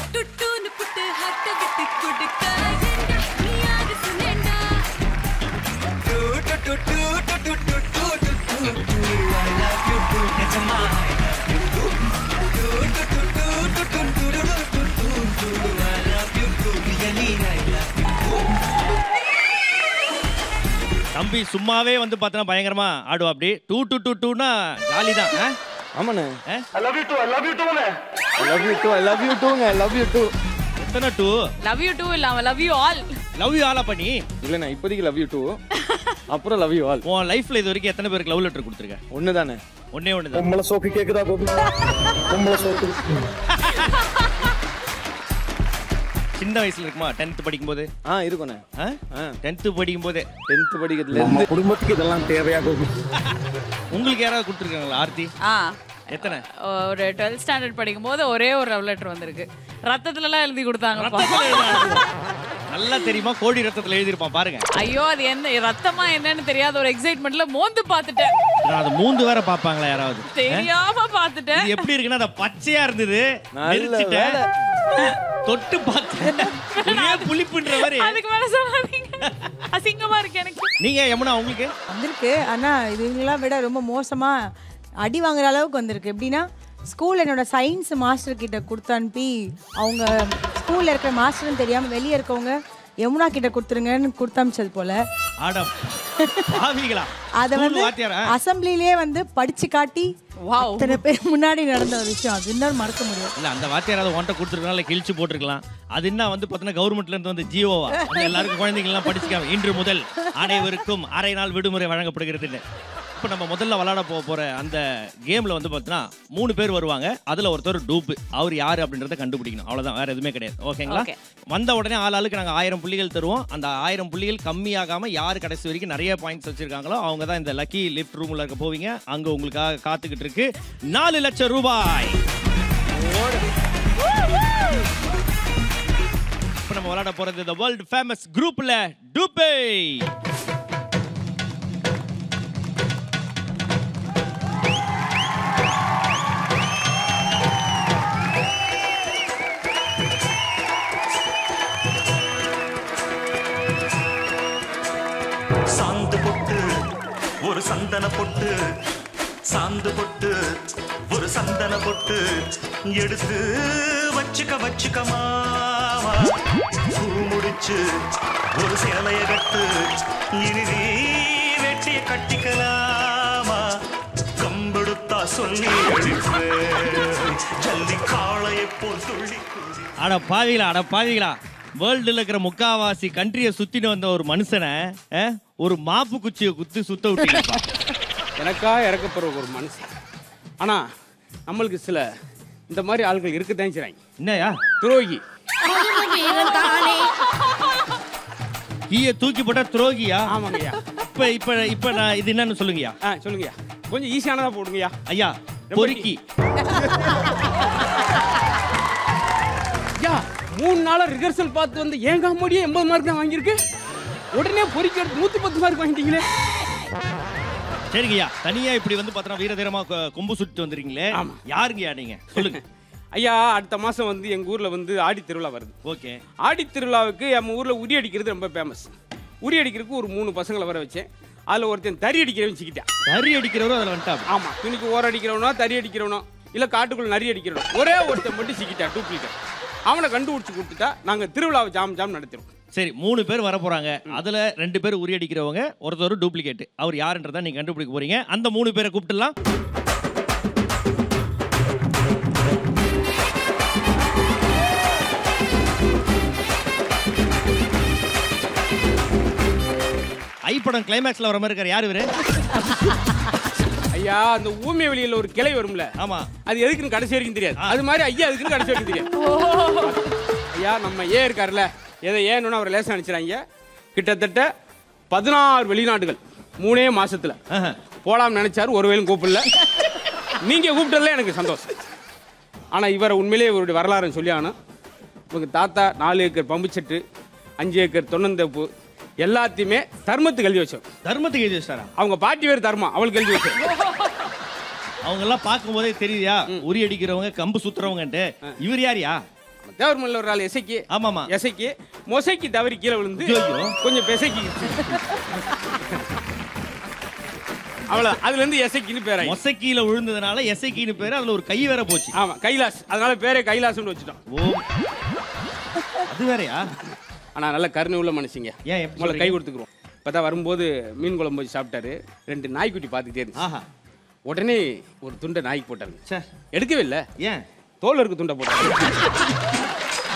டுட்டுன்னு புட்டு ஹட்ட விட்டு கொடுக்க ஏண்டா, நீ யாரு சொன்னேன்டா தம்பி சும்மாவே வந்து பார்த்தனா பயங்கரமா ஆடுவா அப்படி டூ டூ டூ டூனா ஜாலி தான் ஆ? ஆமாண்ணே ஆ? I love you too I love you டூங்க ஐ லவ் யூ டூ எத்தனை டூ லவ் யூ டூ இல்லாம love you all love you ஆலா பண்ணி இல்லைண்ணே இப்போதைக்கு லவ் யூ டூ அப்புறம் லவ் யூ ஆல் உன் லைஃப்ல இது வரைக்கும் எத்தனை பேருக்கு லவ் லெட்டர் கொடுத்துருக்க ஒன்று தானே ஒன்னே ஒன்று தான் உம்மளை சோக்கு கேக்குதா கோபி உம்மளை சோக்கு சின்ன வயசுல இருக்குமா டென்த் படிக்கும்போது ஆ இருக்குண்ணே ஆ டென்த்து படிக்கும் போதே டென்த்து படிக்கிறதுல இருந்து குடும்பத்துக்கு இதெல்லாம் தேவையா கோபி உங்களுக்கு யாராவது கொடுத்துருக்காங்களா ஆர்த்தி ஆ எத்தனை ஒரு டுவெல்த் ஸ்டாண்டர்ட் படிக்கும் போது ஒரே ஒரு லவ் லெட்டர் வந்திருக்கு ரத்தத்துல எல்லாம் எழுதி கொடுத்தாங்கப்பா ரத்தத்துல எழுதுறாங்க. நல்லா தெரியுமா கோடி ரத்தத்துல எழுதிருப்பான் பாருங்க ஐயோ அது என்ன ரத்தமா என்னன்னு தெரியாத ஒரு எக்ஸைட்மெண்ட்ல மோந்து பார்த்துட்டேன் நான் அது மூந்து வேற பாப்பாங்களா யாராவது தெரியாம பார்த்துட்டேன் இது எப்படி இருக்குன்னா அது பச்சையா இருந்தது நல்ல நெரிச்சிட்டேன். வேலை. தொட்டு பார்த்தேன் ஒரே புளிப்புன்ற மாதிரி அதுக்கு மேல சொல்லாதீங்க அசிங்கமா இருக்கு எனக்கு நீங்க யமுனா உங்களுக்கு வந்திருக்கு ஆனா இதுங்களாம் விட ரொம்ப மோசமா அடி வாங்குற அளவுக்கு வந்திருக்கு எப்படின்னா ஸ்கூல் என்னோட சயின்ஸ் மாஸ்டர் கிட்ட கொடுத்து அனுப்பி அவங்க ஸ்கூல்ல இருக்கிற மாஸ்டர்னு தெரியாம வெளியே இருக்கவங்க யமுனா கிட்ட கொடுத்துருங்கன்னு கொடுத்து அனுப்பிச்சது போல ஆடம் பாவிகளா அதை School வந்து வாத்தியாரா அசம்பிளிலே வந்து படிச்சு காட்டி வாவ் இத்தனை பேர் முன்னாடி நடந்த ஒரு விஷயம் அது இன்னும் மறக்க முடியும் இல்ல அந்த வாத்தியார் அதை ஒன்றை கொடுத்துருக்கனால கிழிச்சு போட்டிருக்கலாம் அது என்ன வந்து பார்த்தீங்கன்னா கவர்மெண்ட்ல இருந்து வந்து ஜியோவா வந்து எல்லாருக்கும் குழந்தைங்க எல்லாம் படிச்சுக்காம இன்று முதல் அனைவருக்கும் அரை நாள் விடுமுறை வழங்கப்படுகிறதுன்னு இப்போ நம்ம முதல்ல விளையாட போக போற அந்த கேம்ல வந்து பார்த்தீங்கன்னா மூணு பேர் வருவாங்க அதுல ஒருத்தர் டூப்பு அவர் யாரு அப்படின்றத கண்டுபிடிக்கணும் அவ்வளவுதான் வேற எதுவுமே கிடையாது ஓகேங்களா Okay. வந்த உடனே ஆள் ஆளுக்கு நாங்கள் ஆயிரம் புள்ளிகள் தருவோம் அந்த ஆயிரம் புள்ளிகள் கம்மியாகாம யார் கடைசி வரைக்கும் நிறைய பாயிண்ட்ஸ் வச்சிருக்காங்களோ அவங்க தான் இந்த லக்கி லிஃப்ட் ரூம்ல இருக்க போவீங்க அங்க உங்களுக்காக காத்துக்கிட்டு இருக்கு நாலு லட்சம் ரூபாய் இப்போ நம்ம விளையாட போறது இந்த வேர்ல்ட் ஃபேமஸ் குரூப்ல டூபே சாந்து பொட்டு ஒரு சந்தன பொட்டு சாந்து பொட்டு ஒரு சந்தன பொட்டு எடுத்து வச்சுக்க வச்சுக்க மாமா பூ முடிச்சு ஒரு சேலைய கட்டு இனி நீ வெட்டிய கட்டிக்கலாமா கம்பெடுத்தா சொல்லி ஜல்லி காளையை போல் துள்ளி குதி அட பாவிகளா அட பாவிகளா வேர்ல்டுல இருக்கிற முக்காவாசி கண்ட்ரியை சுத்திட்டு வந்த ஒரு மனுஷனை அஹ், ஒரு மாப்பு குச்சியை குத்து சுத்த விட்டீங்கப்பா எனக்கா இறக்கப்படுற ஒரு மனுஷன் ஆனா நம்மளுக்கு சில இந்த மாதிரி ஆட்கள் இருக்கத்தான் செய்றாங்க என்னயா துரோகி ஈய தூக்கி போட்டா துரோகியா ஆமாங்கய்யா இப்ப இப்ப இப்ப நான் இது என்னன்னு சொல்லுங்கய்யா ஆ சொல்லுங்கய்யா கொஞ்சம் ஈஸியானதா போடுங்கய்யா ஐயா பொறுக்கி ஐயா மூணு நாளா ரிஹர்சல் பார்த்து வந்து ஏன் காமெடியே எண்பது மார்க் தான் வாங்கியிருக்கு உடனே பொறிக்க எடுத்து நூத்தி பத்து மார்க் வாங்கிட்டீங்களே சரிங்கய்யா தனியா இப்படி வந்து பார்த்தா வீரதீரமா கொ- கொம்பு சுட்டு வந்துறீங்களே ஆமா. யாருங்கய்யா நீங்க சொல்லுங்க ஐயா அடுத்த மாசம் வந்து எங்க ஊர்ல வந்து ஆடி திருவிழா வருது ஓகே ஆடி திருவிழாவுக்கு நம்ம ஊர்ல உரி அடிக்கிறது ரொம்ப ஃபேமஸ் உரி அடிக்கிறதுக்கு ஒரு மூணு பசங்களை வர வச்சேன் அதுல ஒருத்தன் தறி அடிக்கிறவன் சிக்கிட்டான் தறி அடிக்கிறவரும் அதுல வந்துட்டா ஆமா துணிக்கு ஓர அடிக்கிறவனோ தறி அடிக்கிறவனோ இல்ல காட்டுக்குள்ள நரி அடிக்கிறவனோ ஒரே ஒருத்தன் மட்டும் சிக்கிட்டான் டூப்ளிகேட் அவனை கண்டுபிடிச்சு கொடுத்துட்டா நாங்க திருவிழாவை ஜாம் ஜாம் நடத்திடுவோம் சரி மூணு பேர் வர போறாங்க அதுல ரெண்டு பேர் உரி அடிக்கிறவங்க ஒருத்தர் டூப்ளிகேட் அவர் யாருன்றதை நீங்க கண்டுபிடிக்க போறீங்க அந்த மூணு பேரை கூப்பிட்டுலாம் ஐ படம் கிளைமேக்ஸ்ல வர மாதிரி இருக்காரு யார் இவரு ஐயா அந்த ஊமை வெளியில ஒரு கிளை வரும்ல ஆமா அது எதுக்குன்னு கடைசி வரைக்கும் தெரியாது அது மாதிரி ஐயா அதுக்குன்னு கடைசி வரைக்கும் தெரியாது ஐயா நம்ம ஏ இருக்காருல்ல எதை ஏன்னு அவர் லேசம் நினைச்சாங்க கிட்டத்தட்ட பதினாறு வெளிநாடுகள் மூணே மாசத்துல ஆஹா. போலாம்னு நினைச்சாரு ஒரு வேலும் கூப்பிடல நீங்க கூப்பிட்டதுல எனக்கு சந்தோஷம் ஆனா இவரை உண்மையிலேயே இவருடைய வரலாறுன்னு சொல்லி ஆகணும் இவங்க தாத்தா நாலு ஏக்கர் பம்பு செட்டு அஞ்சு ஏக்கர் தொன்னந்தப்பு எல்லாத்தையுமே தர்மத்துக்கு எழுதி வச்சோம் தர்மத்துக்கு எழுதி வச்சிட்டாரா அவங்க பாட்டி பேர் தர்மம் அவளுக்கு எழுதி வச்சோம் அவங்க எல்லாம் பார்க்கும் போதே தெரியுதா உரி அடிக்கிறவங்க கம்பு சுத்துறவங்கன்ட்டு இவர் யாரியா தேவர்மல்ல ஒரு ஆள் எசைக்கு ஆமாமா எசைக்கு மொசைக்கு தவறி கீழே விழுந்து ஐயோ. கொஞ்சம் பெசைக்கு அவ்வளோ அதுல இருந்து எசைக்கின்னு பேராயி மொசைக்கீல விழுந்ததுனால எசைக்கின்னு பேரு அதுல ஒரு கை வேற போச்சு ஆமா கைலாஸ் அதனால பேரே கைலாஸ்னு வச்சுட்டோம் ஓ அது வேறயா ஆனா நல்ல கருணை உள்ள மனுஷங்க ஏன் எப்படி முதல்ல கை சொல்றீங்க? கொடுத்துக்குறோம் இப்பதான் வரும்போது மீன் குழம்பு வச்சு சாப்பிட்டாரு ரெண்டு நாய்க்குட்டி பார்த்துக்கிட்டே இருந்துச்சு ஆஹா உடனே ஒரு துண்டை நாய்க்கு போட்டாரு சே எடுக்கவே இல்லை ஏன் தோல் இருக்கு துண்டை போட்டாரு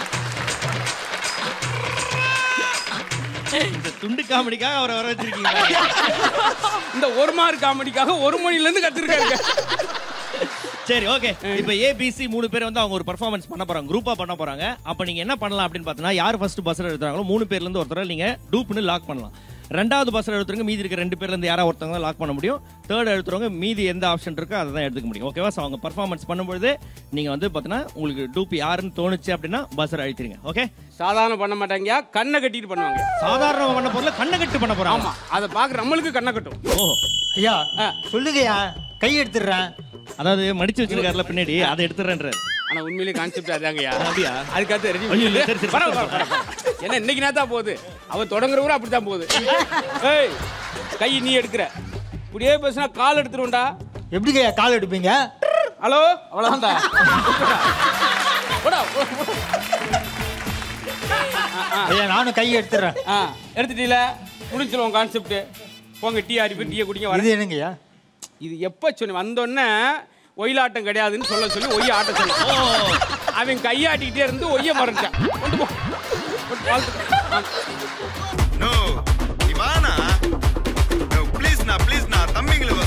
இந்த துண்டு காமெடிக்காக அவரை வர வச்சிருக்கீங்க இந்த ஒரு மார்க் காமெடிக்காக ஒரு மணில இருந்து கத்துருக்காரு சரி ஓகே இப்போ ஏபிசி மூணு பேர் வந்து அவங்க ஒரு பெர்ஃபார்மன்ஸ் பண்ண போறாங்க குரூப்பா பண்ண போறாங்க அப்ப நீங்க என்ன பண்ணலாம் அப்படின்னு பார்த்தீங்கன்னா யார் ஃபர்ஸ்ட் பஸ்ஸர் எடுத்துறாங்களோ மூணு பேர்ல இருந்து ஒருத்தரை நீங்க டூப்னு லாக் பண்ணலாம் ரெண்டாவது பஸ்ஸர் எடுத்துறவங்க மீதி இருக்க ரெண்டு பேர்ல இருந்து யாரா ஒருத்தவங்க லாக் பண்ண முடியும் தேர்ட் எடுத்துறவங்க மீதி எந்த ஆப்ஷன் இருக்கோ அதை தான் எடுத்துக்க முடியும் ஓகேவா ஸோ அவங்க பர்ஃபார்மன்ஸ் பண்ணும்போது நீங்க வந்து பார்த்தீங்கன்னா உங்களுக்கு டூப் யாருன்னு தோணுச்சு அப்படின்னா பஸ்ஸர் அழுத்திருங்க ஓகே சாதாரண பண்ண மாட்டாங்க கண்ணை கட்டிட்டு பண்ணுவாங்க சாதாரண பண்ண பொருள் கண்ணை கட்டு பண்ண போறாங்க ஆமா அதை பார்க்க நம்மளுக்கு கண்ணை கட்டும் ஓஹோ ஐயா ஆ. சொல்லுங்கய்யா கை எடுத்துடுறேன் அதாவது மடிச்சு வச்சிருக்காருல பின்னாடி அதை எடுத்துறேன்றாரு ஆனா உண்மையிலேயே கான்செப்ட் அதாங்கய்யா அப்படியா? அதுக்காக ரெடி ஐயோ, இல்ல, சரி, சரி, பரவாயில்ல, பரவாயில்ல, பரவாயில்ல. ஏன்னா இன்னைக்கு நேத்தா போகுது அவ தொடங்குறவரை அப்படித்தான் போகுது ஏய் கை நீ எடுக்கிற இப்படியே பேசினா கால் எடுத்துருவோம்டா எப்படிங்கய்யா கால் எடுப்பீங்க ஹலோ அவ்வளவுதான்டா போடா, போ, போ. ஐயா நானும் கை எடுத்துடுறேன் ஆ எடுத்துட்டீல முடிஞ்சிடும் கான்செப்ட் போங்க டீ ஆடி போய் டீயை குடிங்க இது வரேன் என்னங்கய்யா இது எப்போ சொன்ன வந்தோடனே ஒயிலாட்டம் கிடையாதுன்னு சொல்ல சொல்லி ஒய்ய ஆட்ட சொன்னான் அவன் கையாட்டிக்கிட்டே இருந்து ஒய்ய மறந்துட்டான் கொண்டு போ கொண்டு வாழ்த்து நோ இவானா நோ ப்ளீஸ் நான் ப்ளீஸ் நான் தம்பிங்களுக்கு